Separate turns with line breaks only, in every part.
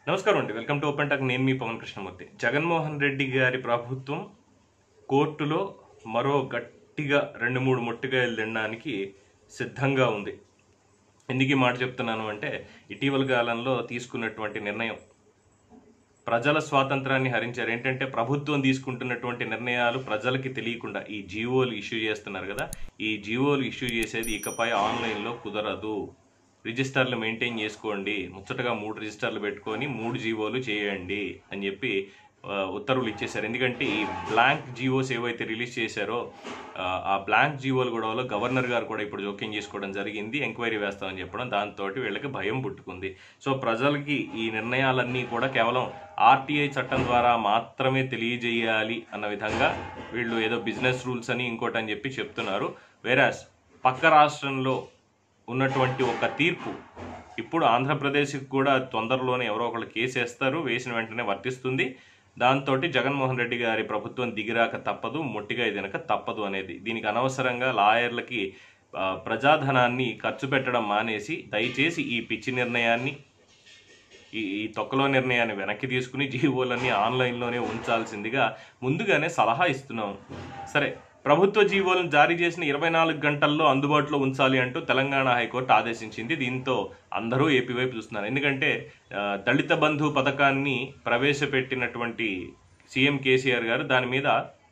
నమస్కారం అండి welcome to open talk నేను మీ పవన్ కృష్ణమూర్తి జగన్మోహన్ రెడ్డి గారి ప్రభుత్వం కోర్టులో మరో గట్టిగా రెండు మూడు ముట్టుగాయలు తినడానికి సిద్ధంగా ఉంది ఎందుకు ఈ మాట చెప్తున్నాను అంటే ఇటీవల కాలంలో తీసుకున్నటువంటి నిర్ణయం ప్రజల స్వాతంత్రాన్ని హరించారు ఏంటంటే ప్రభుత్వం తీసుకుంటున్నటువంటి నిర్ణయాలు ప్రజలకి తెలియకుండా ఈ జీవోలు ఇష్యూ చేస్తున్నారు కదా ఈ జీవోలు ఇష్యూ చేసేది ఇకపై ఆన్లైన్లో కుదరదు రిజిస్టర్లు మెయింటైన్ చేసుకోండి ముచ్చటగా మూడు రిజిస్టర్లు పెట్టుకొని మూడు జీవోలు చేయండి అని చెప్పి ఆ, ఉత్తర్వులు ఇచ్చేశారు ఎందుకంటే ఈ బ్లాంక్ జీవోస్ ఏవైతే రిలీజ్ చేశారో ఆ, ఆ బ్లాంక్ జీవోలు గొడవలో గవర్నర్ గారు కూడా ఇప్పుడు జోక్యం చేసుకోవడం జరిగింది ఎంక్వైరీ వేస్తామని చెప్పడం దాంతో వీళ్ళకి భయం పుట్టుకుంది సో ప్రజలకి ఈ నిర్ణయాలన్నీ కూడా కేవలం ఆర్టీఐ చట్టం ద్వారా మాత్రమే తెలియజేయాలి అన్న విధంగా వీళ్ళు ఏదో బిజినెస్ రూల్స్ అని ఇంకోటి అని చెప్పి చెప్తున్నారు వేరాస్ పక్క రాష్ట్రంలో ఉన్నటువంటి ఒక తీర్పు ఇప్పుడు ఆంధ్రప్రదేశ్కి కూడా తొందరలోనే ఎవరో ఒకళ్ళు కేసు వేస్తారు వేసిన వెంటనే వర్తిస్తుంది దాంతో జగన్మోహన్ రెడ్డి గారి ప్రభుత్వం దిగిరాక తప్పదు మొట్టిగా తినక తప్పదు అనేది దీనికి అనవసరంగా లాయర్లకి ఆ, ప్రజాధనాన్ని ఖర్చు పెట్టడం మానేసి దయచేసి ఈ పిచ్చి నిర్ణయాన్ని ఈ ఈ తొక్కలో నిర్ణయాన్ని వెనక్కి తీసుకుని జీవోలన్నీ ఆన్లైన్లోనే ఉంచాల్సిందిగా ముందుగానే సలహా ఇస్తున్నాం సరే ప్రభుత్వ జీవోలను జారీ చేసిన ఇరవై నాలుగు గంటల్లో అందుబాటులో ఉంచాలి అంటూ తెలంగాణ హైకోర్టు ఆదేశించింది దీంతో అందరూ ఏపీ వైపు చూస్తున్నారు ఎందుకంటే ఆ, దళిత బంధు పథకాన్ని ప్రవేశపెట్టినటువంటి సీఎం కేసీఆర్ గారు దాని మీద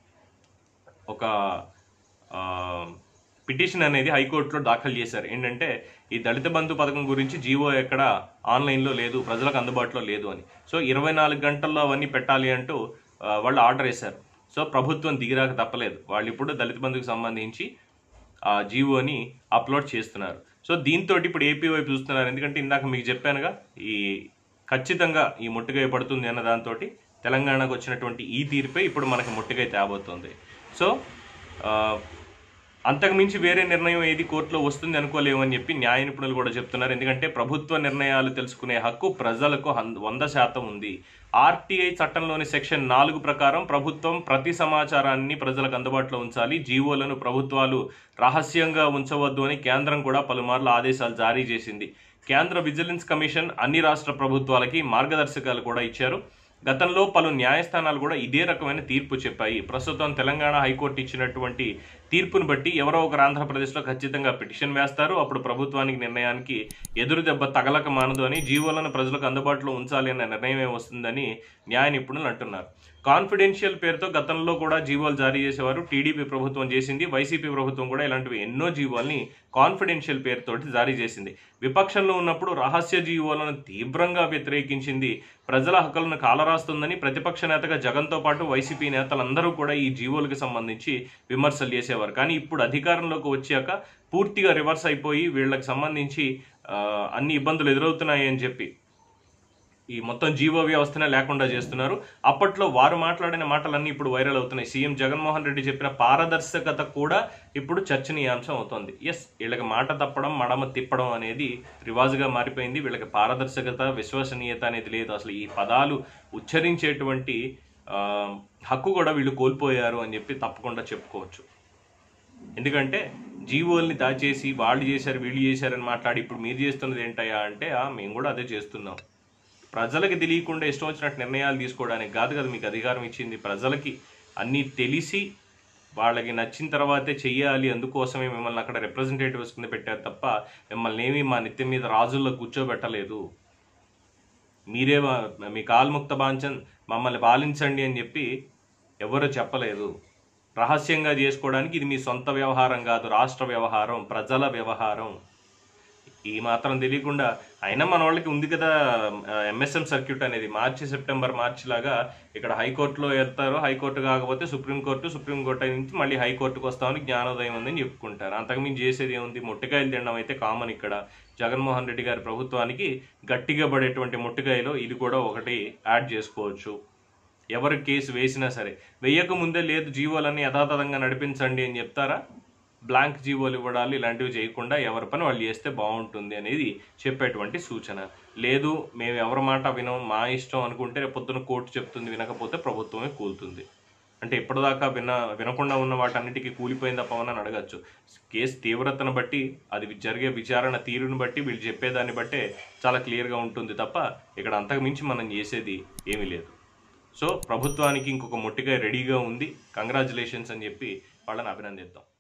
ఒక ఆ, పిటిషన్ అనేది హైకోర్టులో దాఖలు చేశారు ఏంటంటే ఈ దళిత బంధు పథకం గురించి జీవో ఎక్కడ ఆన్లైన్లో లేదు ప్రజలకు అందుబాటులో లేదు అని సో ఇరవై నాలుగు గంటల్లో అవన్నీ పెట్టాలి అంటూ ఆ, వాళ్ళు ఆర్డర్ వేశారు సో ప్రభుత్వం దిగిరాక తప్పలేదు వాళ్ళు ఇప్పుడు దళిత బంధుకు సంబంధించి ఆ జీవోని అప్లోడ్ చేస్తున్నారు సో దీంతో ఇప్పుడు ఏపీ వైపు చూస్తున్నారు ఎందుకంటే ఇందాక మీకు చెప్పానుగా ఈ ఖచ్చితంగా ఈ ముట్టుగాయ పడుతుంది అన్న దాంతో తెలంగాణకు వచ్చినటువంటి ఈ తీర్పే ఇప్పుడు మనకి ముట్టుగాయ తేబోతుంది సో ఆ, అంతకుమించి వేరే నిర్ణయం ఏది కోర్టులో వస్తుంది అనుకోలేమని చెప్పి న్యాయ నిపుణులు కూడా చెప్తున్నారు ఎందుకంటే ప్రభుత్వ నిర్ణయాలు తెలుసుకునే హక్కు ప్రజలకు హన్- వంద శాతం ఉంది ఆర్టీఐ చట్టంలోని సెక్షన్ నాలుగు ప్రకారం ప్రభుత్వం ప్రతి సమాచారాన్ని ప్రజలకు అందుబాటులో ఉంచాలి జీవోలను ప్రభుత్వాలు రహస్యంగా ఉంచవద్దు అని కేంద్రం కూడా పలుమార్లు ఆదేశాలు జారీ చేసింది కేంద్ర విజిలెన్స్ కమిషన్ అన్ని రాష్ట్ర ప్రభుత్వాలకి మార్గదర్శకాలు కూడా ఇచ్చారు గతంలో పలు న్యాయస్థానాలు కూడా ఇదే రకమైన తీర్పు చెప్పాయి ప్రస్తుతం తెలంగాణ హైకోర్టు ఇచ్చినటువంటి తీర్పును బట్టి ఎవరో ఒకరు ఆంధ్రప్రదేశ్లో ఖచ్చితంగా పిటిషన్ వేస్తారు అప్పుడు ప్రభుత్వానికి నిర్ణయానికి ఎదురు దెబ్బ తగలక మానదు అని జీవోలను ప్రజలకు అందుబాటులో ఉంచాలి అనే నిర్ణయమే వస్తుందని న్యాయ నిపుణులు అంటున్నారు కాన్ఫిడెన్షియల్ పేరుతో గతంలో కూడా జీవోలు జారీ చేసేవారు టీడీపీ ప్రభుత్వం చేసింది వైసీపీ ప్రభుత్వం కూడా ఇలాంటివి ఎన్నో జీవోల్ని కాన్ఫిడెన్షియల్ పేరుతోటి జారీ చేసింది విపక్షంలో ఉన్నప్పుడు రహస్య జీవోలను తీవ్రంగా వ్యతిరేకించింది ప్రజల హక్కులను కాలరాస్తుందని ప్రతిపక్ష నేతగా జగన్తో పాటు వైసీపీ నేతలందరూ కూడా ఈ జీవోలకు సంబంధించి విమర్శలు చేసేవారు కానీ ఇప్పుడు అధికారంలోకి వచ్చాక పూర్తిగా రివర్స్ అయిపోయి వీళ్ళకి సంబంధించి ఆ, అన్ని ఇబ్బందులు ఎదురవుతున్నాయి అని చెప్పి ఈ మొత్తం జీవో వ్యవస్థనే లేకుండా చేస్తున్నారు అప్పట్లో వారు మాట్లాడిన మాటలన్నీ ఇప్పుడు వైరల్ అవుతున్నాయి సీఎం జగన్మోహన్ రెడ్డి చెప్పిన పారదర్శకత కూడా ఇప్పుడు చర్చనీయాంశం అవుతోంది ఎస్ వీళ్ళకి మాట తప్పడం మడమ తిప్పడం అనేది రివాజుగా మారిపోయింది వీళ్ళకి పారదర్శకత విశ్వసనీయత అనేది లేదు అసలు ఈ పదాలు ఉచ్చరించేటువంటి ఆ, హక్కు కూడా వీళ్ళు కోల్పోయారు అని చెప్పి తప్పకుండా చెప్పుకోవచ్చు ఎందుకంటే జీవోల్ని దాచేసి వాళ్ళు చేశారు వీళ్ళు చేశారని మాట్లాడి ఇప్పుడు మీరు చేస్తున్నది ఏంటయ్యా అంటే "ఆ, మేము కూడా అదే చేస్తున్నాం ప్రజలకి తెలియకుండా ఇష్టం వచ్చినట్టు నిర్ణయాలు తీసుకోవడానికి కాదు కదా మీకు అధికారం ఇచ్చింది ప్రజలకి అన్నీ తెలిసి వాళ్ళకి నచ్చిన తర్వాతే చెయ్యాలి అందుకోసమే మిమ్మల్ని అక్కడ రిప్రజెంటేటివ్స్ కింద పెట్టారు తప్ప మిమ్మల్ని ఏమీ మా నెత్తి మీద రాజుల్లో కూర్చోబెట్టలేదు మీరే మా- మీ కాల్ముక్త బాంచన్ మమ్మల్ని పాలించండి అని చెప్పి ఎవరు చెప్పలేదు రహస్యంగా చేసుకోవడానికి ఇది మీ సొంత వ్యవహారం కాదు రాష్ట్ర వ్యవహారం ప్రజల వ్యవహారం ఈ మాత్రం తెలియకుండా అయినా మన వాళ్ళకి ఉంది కదా ఎంఎస్ఎం సర్క్యూట్ అనేది మార్చి సెప్టెంబర్ మార్చి లాగా ఇక్కడ హైకోర్టులో వెళ్తారు హైకోర్టు కాకపోతే సుప్రీంకోర్టు సుప్రీంకోర్టు నుంచి మళ్ళీ హైకోర్టుకు వస్తామని జ్ఞానోదయం ఉందని చెప్పుకుంటారు అంతకుమించి చేసేది ఏముంది ముట్టకాయలు తినడం అయితే కామన్ ఇక్కడ జగన్మోహన్ రెడ్డి గారి ప్రభుత్వానికి గట్టిగా పడేటువంటి ముట్టకాయలో ఇది కూడా ఒకటి యాడ్ చేసుకోవచ్చు ఎవరు కేసు వేసినా సరే వెయ్యక ముందే లేదు జీవోలన్నీ యథాతథంగా నడిపించండి అని చెప్తారా బ్లాంక్ జీవోలు ఇవ్వడాలు ఇలాంటివి చేయకుండా ఎవరి పని వాళ్ళు చేస్తే బాగుంటుంది అనేది చెప్పేటువంటి సూచన లేదు మేము ఎవరి మాట వినం మా ఇష్టం అనుకుంటే రేపు పొద్దున కోర్టు చెప్తుంది వినకపోతే ప్రభుత్వమే కూలుతుంది అంటే ఇప్పటిదాకా విన వినకుండా ఉన్న వాటన్నిటికీ కూలిపోయిందా పవన్ అని అడగచ్చు కేసు తీవ్రతను బట్టి అది జరిగే విచారణ తీరుని బట్టి వీళ్ళు చెప్పేదాన్ని బట్టే చాలా క్లియర్గా ఉంటుంది తప్ప ఇక్కడ అంతకు మించి మనం చేసేది ఏమీ లేదు సో ప్రభుత్వానికి ఇంకొక మొట్టిగా రెడీగా ఉంది కంగ్రాచులేషన్స్ అని చెప్పి వాళ్ళని అభినందిద్దాం